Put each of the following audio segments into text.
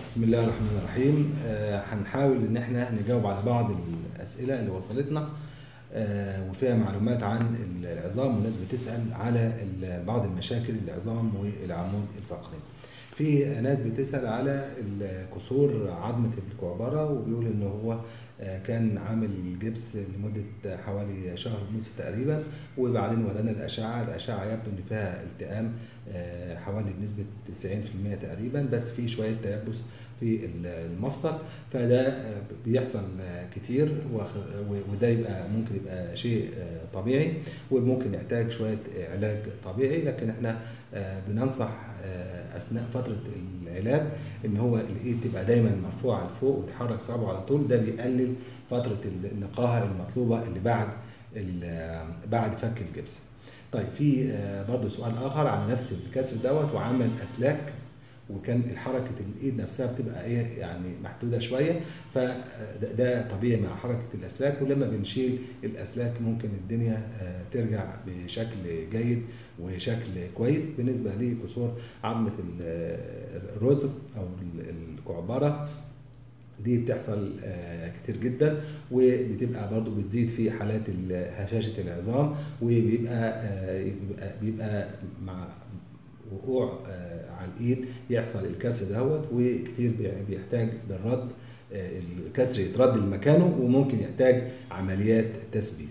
بسم الله الرحمن الرحيم آه، هنحاول ان احنا نجاوب على بعض الاسئله اللي وصلتنا آه، وفيها معلومات عن العظام والناس بتسال على ال- بعض المشاكل العظام والعمود الفقري. في ناس بتسال على كسور عظمه الكعبره وبيقول ان هو آه، كان عامل جبس لمده حوالي شهر ونص تقريبا وبعدين ورانا الاشعه، الاشعه يبدو ان فيها التئام آه، حوالي بنسبه 90% تقريبا بس في شويه تيبس في المفصل فده آه، بيحصل آه، كتير وخ- و- وده يبقى ممكن يبقى شيء آه، طبيعي وممكن يحتاج شويه علاج طبيعي لكن احنا آه، بننصح آه، اثناء فتره العلاج ان هو الايد تبقى دايما مرفوعه لفوق وتحرك صابعه على طول ده بيقلل فتره النقاهه المطلوبه اللي بعد ال- بعد فك الجبس. طيب في آه، برضو سؤال اخر عن نفس الكسر دوت وعمل اسلاك وكان حركه الايد نفسها بتبقى ايه يعني محدوده شويه فده ده طبيعي مع حركه الاسلاك ولما بنشيل الاسلاك ممكن الدنيا آه، ترجع بشكل جيد وشكل كويس بالنسبه لكسور عظمه ال- الرزق او ال- الكعبره دي بتحصل آه، كتير جدا وبتبقى برضو بتزيد في حالات ال- هشاشة العظام وبيبقى آه، بيبقى, بيبقى مع وقوع آه، على الايد يحصل الكسر دهوت وكتير بي- بيحتاج بالرد آه، الكسر يترد لمكانه وممكن يحتاج عمليات تثبيت.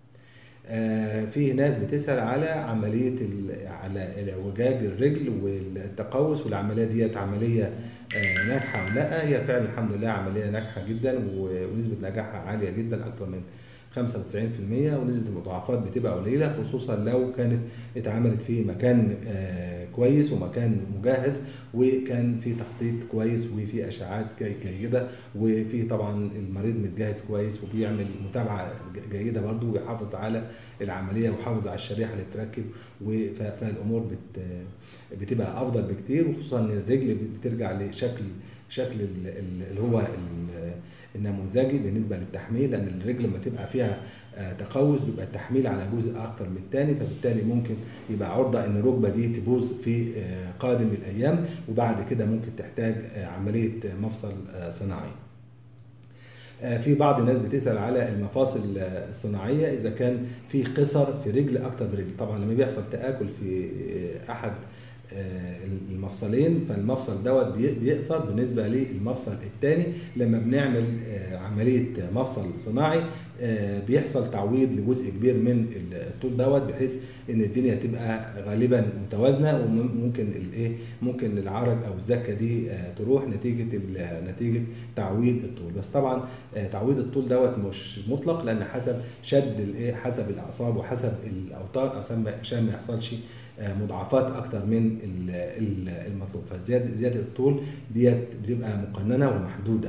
آه، في ناس بتسأل على عملية ال- على اعوجاج الرجل والتقوس والعملية ديت عملية آه، ناجحة ولا لا هي فعلا الحمد لله عملية ناجحة جدا و- ونسبة نجاحها عالية جدا أكثر من 95% ونسبة المضاعفات بتبقى قليلة خصوصا لو كانت اتعملت في مكان آه، كويس ومكان مجهز وكان في تخطيط كويس وفي اشعاعات جي- جيده وفي طبعا المريض متجهز كويس وبيعمل متابعه ج- جيده برضه ويحافظ على العمليه ويحافظ على الشريحه اللي بتركب و- ف- فالامور بت بتبقى افضل بكتير وخصوصا ان الرجل بترجع لشكل شكل ال- ال- اللي هو ال- النموذجي بالنسبه للتحميل لان الرجل لما تبقى فيها آه، تقوس بيبقى التحميل على جزء اكتر من الثاني فبالتالي ممكن يبقى عرضه ان الركبه دي تبوظ في آه، قادم الايام وبعد كده ممكن تحتاج آه، عمليه مفصل آه، صناعي. آه، في بعض الناس بتسال على المفاصل آه، الصناعيه اذا كان في قصر في رجل اكتر من رجل طبعا لما بيحصل تاكل في آه، احد آه، المفصلين فالمفصل دوت بي- بيقصر بالنسبه للمفصل الثاني لما بنعمل آه، عمليه مفصل صناعي آه، بيحصل تعويض لجزء كبير من الطول دوت بحيث ان الدنيا تبقى غالبا متوازنه وممكن الايه ممكن العرج او الزكه دي آه، تروح نتيجه ال- نتيجه تعويض الطول بس طبعا آه، تعويض الطول دوت مش مطلق لان حسب شد الايه حسب الاعصاب وحسب الاوتار عشان ما- عشان ما يحصلش آه، مضاعفات اكتر من ال- ال- المطلوب فزياده زياده الطول ديت بتبقى مقننه ومحدوده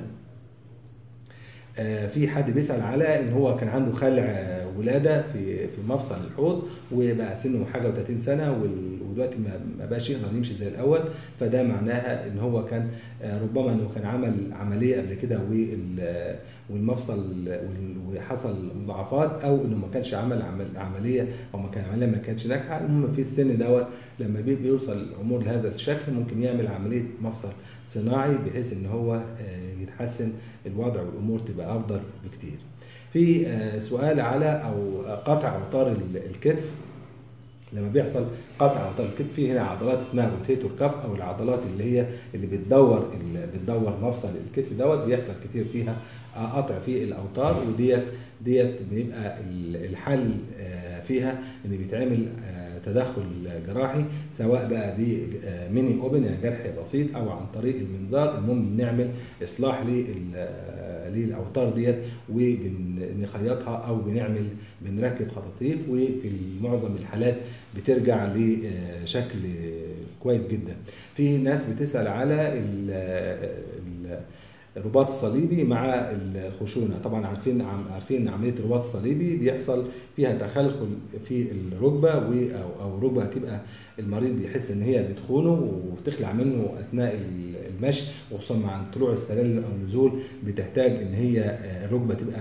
آه، في حد بيسأل على ان هو كان عنده خلع آه، ولاده في في مفصل الحوض وبقى سنه حاجه و30 سنه وال- ودلوقتي ما ما بقاش يقدر يمشي زي الاول فده معناها ان هو كان آه، ربما انه كان عمل عمليه قبل كده وال- والمفصل وال- وحصل مضاعفات او انه ما كانش عمل عمل عمليه او ما كان عمليه ما كانتش ناجحه المهم في السن دوت لما بي- بيوصل الامور لهذا الشكل ممكن يعمل عمليه مفصل صناعي بحيث ان هو آه، يتحسن الوضع والامور تبقى افضل بكتير. في آه، سؤال على او قطع اوتار ال- الكتف لما بيحصل قطع اوتار الكتف في هنا عضلات اسمها روتيتور كاف او العضلات اللي هي اللي بتدور اللي بتدور مفصل الكتف دوت بيحصل كتير فيها آه، قطع في الاوتار وديت ديت بيبقى ال- الحل آه، فيها ان بيتعمل آه، تدخل جراحي سواء بقى بميني اوبن يعني جرح بسيط او عن طريق المنظار المهم بنعمل اصلاح لل- آه، للاوتار ديت وبنخيطها او بنعمل بنركب خطاطيف وفي معظم الحالات بترجع لشكل كويس جدا في ناس بتسال على ال- ال- الرباط الصليبي مع الخشونه طبعا عارفين عارفين عمليه الرباط الصليبي بيحصل فيها تخلخل في الركبه و او او ركبه هتبقى المريض بيحس ان هي بتخونه وبتخلع منه اثناء المشي وخصوصا مع طلوع السلالم او النزول بتحتاج ان هي الركبه تبقى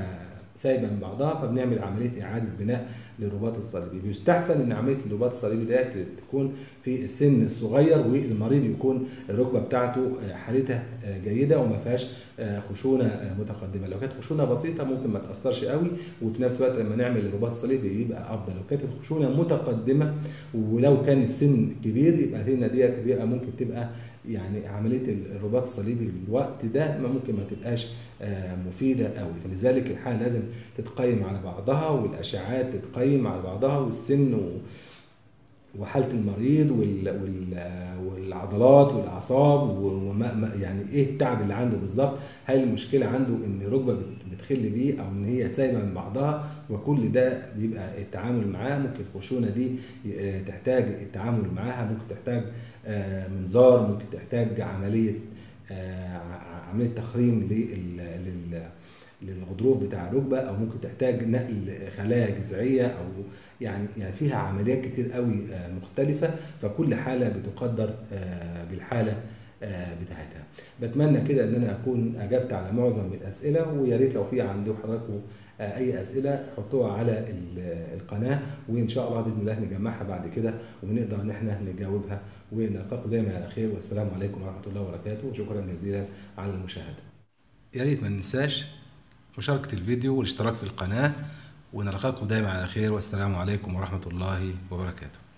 سايبه من بعضها فبنعمل عمليه اعاده بناء للرباط الصليبي بيستحسن ان عمليه الرباط الصليبي ديت تكون في السن الصغير والمريض يكون الركبه بتاعته حالتها جيده وما فيهاش خشونه متقدمه لو كانت خشونه بسيطه ممكن ما تاثرش قوي وفي نفس الوقت لما نعمل الرباط الصليبي يبقى افضل لو كانت الخشونه متقدمه ولو كان السن كبير يبقى هنا ديت بيبقى ممكن تبقى يعني عمليه الرباط الصليبي في الوقت ده ما ممكن ما تبقاش مفيده قوي فلذلك الحاله لازم تتقيم على بعضها والاشعاعات تتقيم على بعضها والسن وحاله المريض والعضلات والاعصاب وما يعني ايه التعب اللي عنده بالظبط هل المشكله عنده ان ركبه بتخل بيه او ان هي سايبه من بعضها وكل ده بيبقى التعامل معاه ممكن الخشونه دي تحتاج التعامل معاها ممكن تحتاج منظار ممكن تحتاج عمليه عمليه تخريم لل للغضروف بتاع الركبه او ممكن تحتاج نقل خلايا جذعيه او يعني يعني فيها عمليات كتير قوي مختلفه فكل حاله بتقدر بالحاله بتاعتها بتمنى كده ان انا اكون اجبت على معظم الاسئله ويا ريت لو في عند حضراتكم اي اسئله حطوها على القناه وان شاء الله باذن الله نجمعها بعد كده ونقدر ان احنا نجاوبها ونلقاكم دايما على خير والسلام عليكم ورحمه الله وبركاته وشكرا جزيلا على المشاهده يا ريت ما ننساش مشاركة الفيديو والاشتراك في القناة ونلقاكم دايما على خير والسلام عليكم ورحمة الله وبركاته